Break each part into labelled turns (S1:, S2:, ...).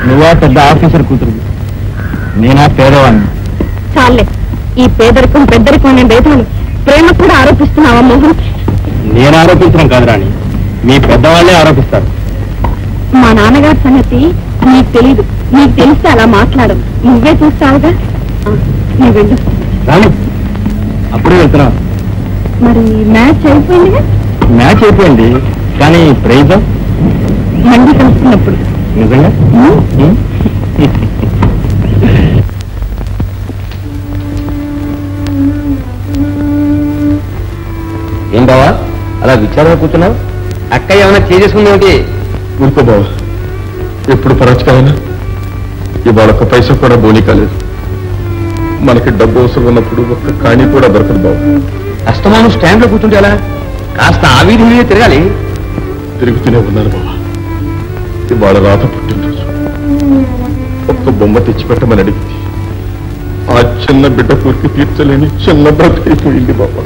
S1: నువ్వా పెద్ద ఆఫీసర్ కూతురు నేనా పేదవాడిని
S2: చాలే ఈ పేదరికం పెద్దరికం అనే భేదాలు ప్రేమ కూడా ఆరోపిస్తున్నావా మోహన్
S1: నేను ఆరోపించడం కాదు రాణి మీ పెద్దవాళ్ళే ఆరోపిస్తారు
S2: మా నాన్నగారి సంగతి నీకు తెలీదు నీకు తెలిస్తే అలా మాట్లాడు నువ్వే చూస్తావుగా ఆ, నువ్వు వెళ్ళు
S1: రాణి అప్పుడే వెళ్తున్నావు
S2: మరి మ్యాచ్ అయిపోయిందిగా
S1: మ్యాచ్ అయిపోయింది కానీ ప్రైజ్
S2: మళ్ళీ కలుస్తున్నప్పుడు
S1: నిజంగా ఉం? ఏం బావా అలా విచారంగా కూర్చున్నావు అక్క ఏమైనా చేసేసుకుంది ఏమిటి
S3: ఊరుకో బావ ఎప్పుడు పరచకాలైనా ఇవాళ ఒక్క పైసా కూడా బోనీ కాలేదు మనకి డబ్బు అవసరం ఉన్నప్పుడు ఒక్క కాణి కూడా దొరకదు బావ
S1: కష్టమాను స్టాండ్ లో కూర్చుంటే ఎలా కాస్త ఆ వీధి మీద తిరగాలి
S3: తిరుగుతూనే ఉన్నాను బావ ఇవాళ రాత పుట్టినరోజు ఒక్క బొమ్మ తెచ్చిపెట్టమని అడిగింది ఆ చిన్న బిడ్డ కోరిక తీర్చలేని చిన్న బ్రతికైపోయింది బాబా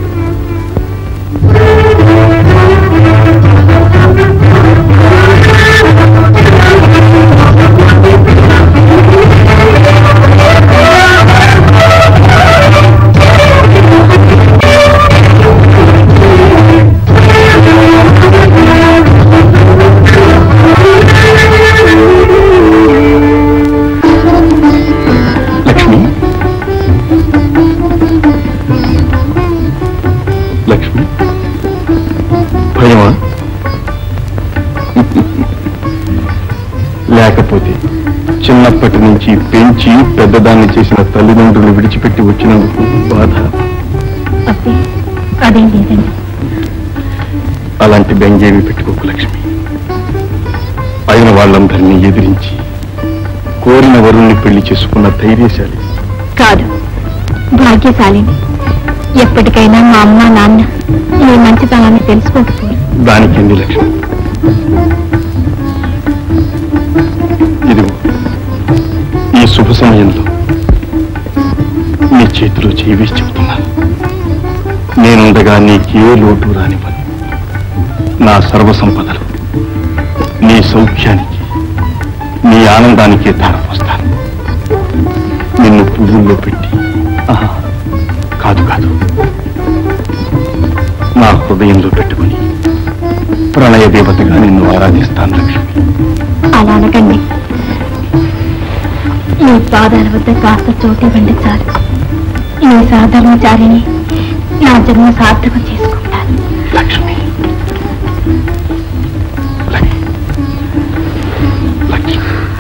S3: లక్ష్మి లక్ష్మి భయమా లేకపోతే చిన్నప్పటి నుంచి పెంచి పెద్దదాన్ని చేసిన తల్లిదండ్రులు విడిచిపెట్టి వచ్చినందుకు బాధ
S2: అబ్బే అదేం లేదండి
S3: అలాంటి బెంగేమి పెట్టుకోకు లక్ష్మి అయిన వాళ్ళందరినీ ఎదిరించి కోరిన వరుణ్ణి పెళ్లి చేసుకున్న ధైర్యశాలి
S2: కాదు భాగ్యశాలిని ఎప్పటికైనా మా అమ్మ నాన్న నీ మంచితనాన్ని తెలుసుకోకపోయి
S3: దానికింది లక్ష్మి ఇదిగో ఈ శుభ సమయంలో నీ చేతిలో చేయి వేసి చెబుతున్నాను నేనుండగా నీకే లోటు రానివ్వను నా సర్వసంపదలు నీ సౌఖ్యానికి నీ ఆనందానికే ధారపోస్తాను నిన్ను పువ్వుల్లో పెట్టి ఆహా, కాదు కాదు నా హృదయంలో పెట్టుకుని ప్రణయ దేవతగా నిన్ను ఆరాధిస్తాను లక్ష్మి
S2: అలా అనకండి ఈ పాదాల వద్ద కాస్త చోటివ్వండి చాలు ఈ సాధర్మచారిని నా జన్మ సార్థకం చేసుకుంటాను
S3: లక్ష్మి లక్- లక్ష్మి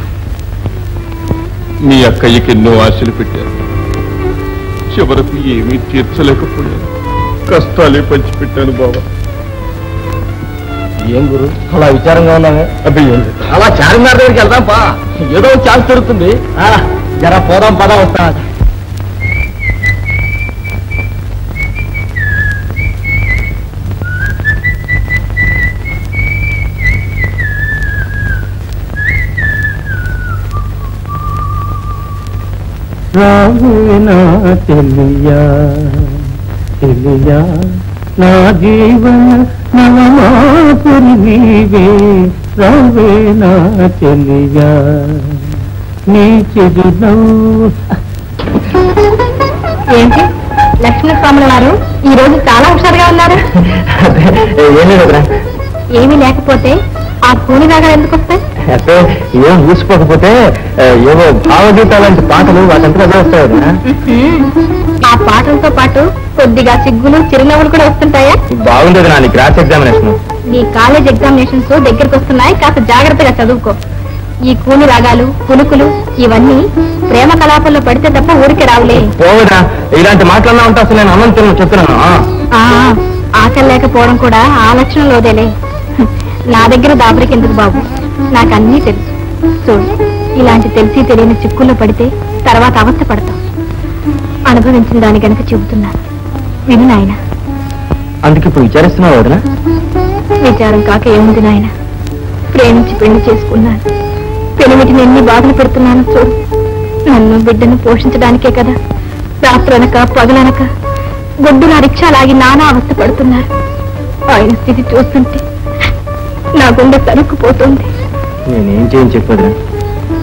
S3: మీ అక్కయ్యకి ఎన్నో ఆశలు పెట్టారు చివరకు ఏమీ తీర్చలేకపోయాను కష్టాలే పంచిపెట్టాను బాబా
S1: ఏం గురు అలా విచారంగా ఉన్నావే
S3: అబ్బే ఏం లేదు.
S1: అలా చార్మినార్ దగ్గరికి వెళ్దాం పా ఏదో ఒక ఛాన్స్ దొరుకుతుంది ఆ, జర పోదాం పద వస్తా
S4: రావేనా తెలియా తెలియా నా జీవన నవమాపురి నీవే రావేనా తెలియా నీ చిరునవ్వు
S2: ఏంటి లక్ష్మీస్వాముల వారు ఈ రోజు చాలా హుషారుగా ఉన్నారు
S1: ఏం లేదురా
S2: ఏమీ లేకపోతే ఆ కూని రాగాలు ఎందుకు వస్తాయి
S1: అంటే ఏం ఊసిపోకపోతే ఆ, ఏవో భావగీతాలు లాంటి పాటలు వాటంతా అదే వస్తాయి వదినా.
S2: ఆ పాటలతో పాటు కొద్దిగా సిగ్గులు చిరునవ్వులు కూడా వస్తుంటాయా
S1: బాగుండేది నా క్రాస్ ఎగ్జామినేషన్
S2: నీ కాలేజ్ ఎగ్జామినేషన్స్ దగ్గరికి వస్తున్నాయి కాస్త జాగ్రత్తగా చదువుకో ఈ కూని రాగాలు పులుకులు ఇవన్నీ ప్రేమ కలాపంలో పడితే తప్ప ఊరికి రావులే
S1: పోవదా ఇలాంటి మాటలన్నా ఉంటే అసలు నేను అన్నం తిన్న చెప్తున్నాను ఆ.
S2: ఆ ఆకలి లేకపోవడం కూడా ఆ లక్షణంలోదేలే నా దగ్గర దాబరికి ఎందుకు బాబు నాకు అన్నీ తెలుసు చూడు ఇలాంటి తెలిసి తెలియని చిక్కుల్లో పడితే తర్వాత అవస్థ పడతాం అనుభవించిన దాని గనక చెబుతున్నాను విను నాయన
S1: అందుకు ఇప్పుడు విచారిస్తున్నావు వదినా
S2: విచారం కాక ఏముంది నాయన ప్రేమించి పెళ్లి చేసుకున్నాను పెనిమిటిని ఎన్ని బాధలు పెడుతున్నాను చూడు నన్ను బిడ్డను పోషించడానికే కదా రాత్రనక పగలనక గొడ్డు నా రిక్షా లాగి నానా అవస్థ పడుతున్నారు ఆయన స్థితి చూస్తుంటే నా గుండె తరుక్కుపోతుంది
S1: నేనేం చేయని చెప్పదురా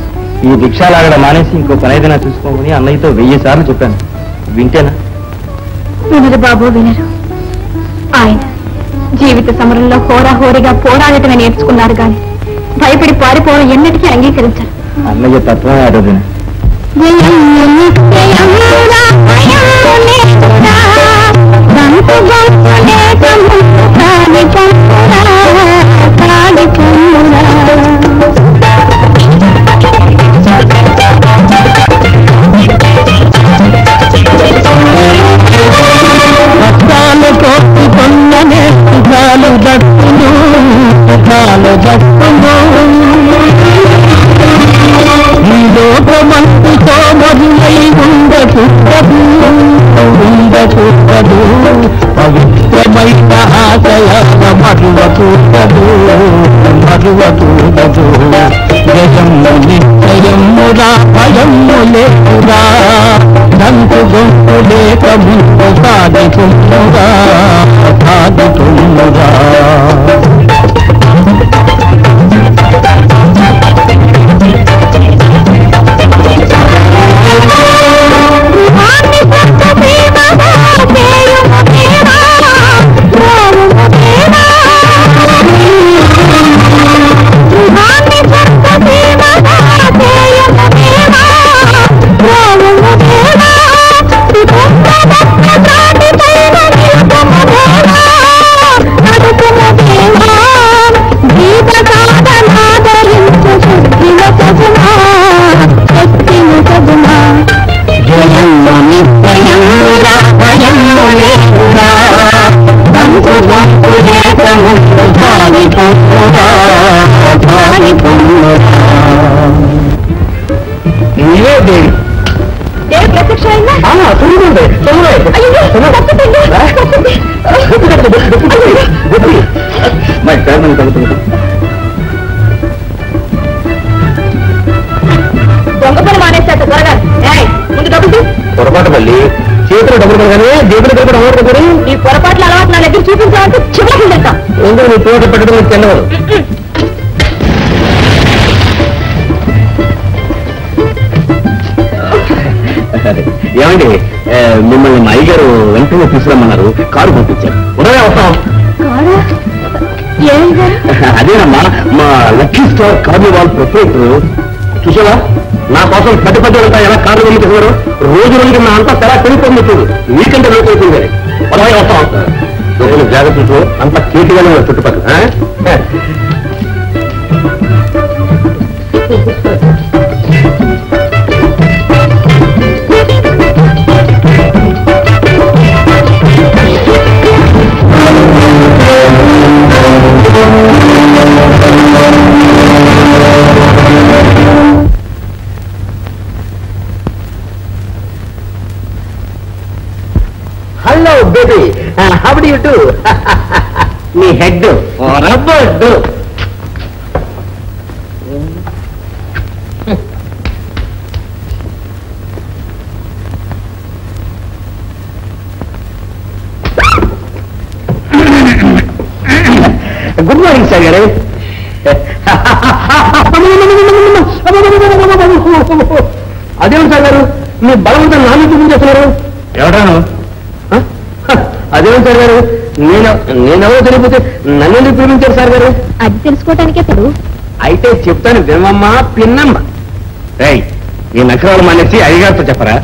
S1: ఈ భిక్షా లాగడం మానేసి ఇంకో పని ఏదైనా చూసుకోమని అన్నయ్యతో వెయ్యి సార్లు చెప్పాను వింటేనా
S2: వినరు బాబు వినరు ఆయన జీవిత సమరంలో హోరాహోరీగా పోరాడటమే నేర్చుకున్నారు గాని భయపడి పారిపోవడం ఎన్నటికీ అంగీకరించరు
S1: అన్నయ్య తత్వమే అదొదిన
S4: కష్టాలు కోసుకున్ననే సుఖాలు దక్కును సుఖాలు దక్కును ఈ లోకమంతుతో మధుమై ఉండకూడదు ఉండకూడదు పవిత్రమైన ఆశయాల మరువకూడదు మరువకూడదు జయము నిశ్చయమురా భయము లేకురా దంకు గొంతు లేక ముందు సాధితుమురా సాధితుమురా జయము నిశ్చయమురా భయము లేకురా దంకు గొంతు లేక ముందు సాధితుమురా సాధితుమురా
S1: నీవే దేవి
S2: దేవి ప్రత్యక్ష అయిందా
S1: ఆ, తొందరగా, తొందరగా.
S2: అయ్యో, తప్పుతుంది, తప్పుతుంది.
S1: గొప్పి కట్టు, గొప్పి, గొప్పి, గొప్పి. మరి టైం కలుగుతుంది
S2: దొంగ పని మానేశాట త్వరగా ఏయ్, ముందు డబ్బులు తీ.
S1: పొరపాటు మళ్ళీ చేతిలో డబ్బులు కలగానే జేబులో డబ్బులు అవ్వదు కదా
S2: ఈ పొరపాట్ల అలవాటు నా దగ్గర చూపించాలంటే చివరికి తింటాం
S1: ఎందుకు నీ తోట పెట్టడం నీకు తెలియదు ఏమండి ఆ, మిమ్మల్ని మా అయ్యగారు వెంటనే తీసుకురమ్మన్నారు కారు పంపించారు ఉదయం వస్తాం
S2: కాడా ఏమైందా
S1: అదేనమ్మా మా లక్కీ స్టార్ కార్నివాల్ ప్రొపరేటర్ చూసావా నా కోసం పెద్ద పెద్ద వెళ్తా ఎలా కార్లు పంపించారు రోజు రోజుకి నా అంతా తెలా పెరిగిపోయింది చూడు నీకంటే లోపైపోయింది ఉదయం వస్తాం లోపల జాగ్రత్త చూసు అంత కేటీగానే ఉన్నారు చుట్టుపక్కల ఆ? Hello baby how do you do నీ హెడ్ రబ్బర్డ్ గుడ్ మార్నింగ్ సార్ గారు అదేం సార్ గారు మీ బలవంతం నాన్న చూపించేస్తున్నారు ఎవడాను అదేం సార్ గారు నేను నేనెవరో తెలియకపోతే నన్ను ఎందుకు ప్రేమించారు సార్ గారు
S2: అది తెలుసుకోవటానికే తడు
S1: అయితే చెప్తాను వినమ్మా పిన్నమ్మ రై ఈ నకరాలు మానేసి అయ్యగారితో చెప్పరా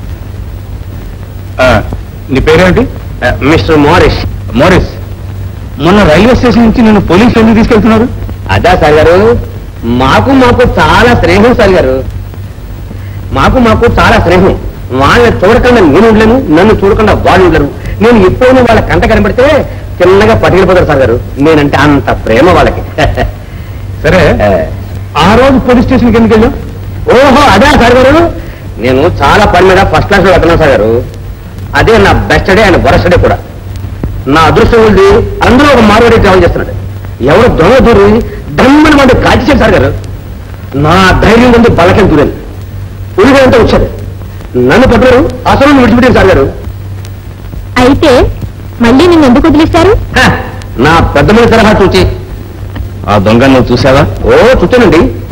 S1: నీ పేరేంటి మిస్టర్ మోరిస్ మోరిస్ మొన్న రైల్వే స్టేషన్ నుంచి నన్ను పోలీసులు ఎందుకు తీసుకెళ్తున్నారు అదా సార్ గారు మాకు మాకు చాలా స్నేహం సార్ గారు మాకు మాకు చాలా స్నేహం వాళ్ళని చూడకుండా నేను ఉండలేను నన్ను చూడకుండా వాళ్ళు ఉండరు నేను ఎప్పుడైనా వాళ్ళ కంట కనబడితే చిన్నగా పట్టుకెళ్ళిపోతారు సార్ గారు నేనంటే అంత ప్రేమ వాళ్ళకి సరే ఆ రోజు పోలీస్ స్టేషన్కి ఎందుకు వెళ్ళాం ఓహో అదే సార్ గారు నేను చాలా పని మీద ఫస్ట్ క్లాస్ లో వెళ్తున్నాను సార్ గారు అదే నా best day and worst day కూడా నా అదృష్టం ఉంది అందులో ఒక మార్వాడి ట్రావెల్ చేస్తున్నాడు ఎవరు దొంగ దూరి దమ్మని వాడు కాల్చేశాడు సార్ గారు నా ధైర్యం ఉంది బలకం దూరాను ఉడిగంతా వచ్చాడు నన్ను పడ్డారు అసలు విడిచిపెట్టారు సార్ గారు
S2: అయితే మళ్ళీ నిన్ను ఎందుకు వదిలేశారు
S1: హ, నా పెద్ద మనిషి తరహా చూచి ఆ దొంగ నువ్వు చూసావా ఓ చూచానండి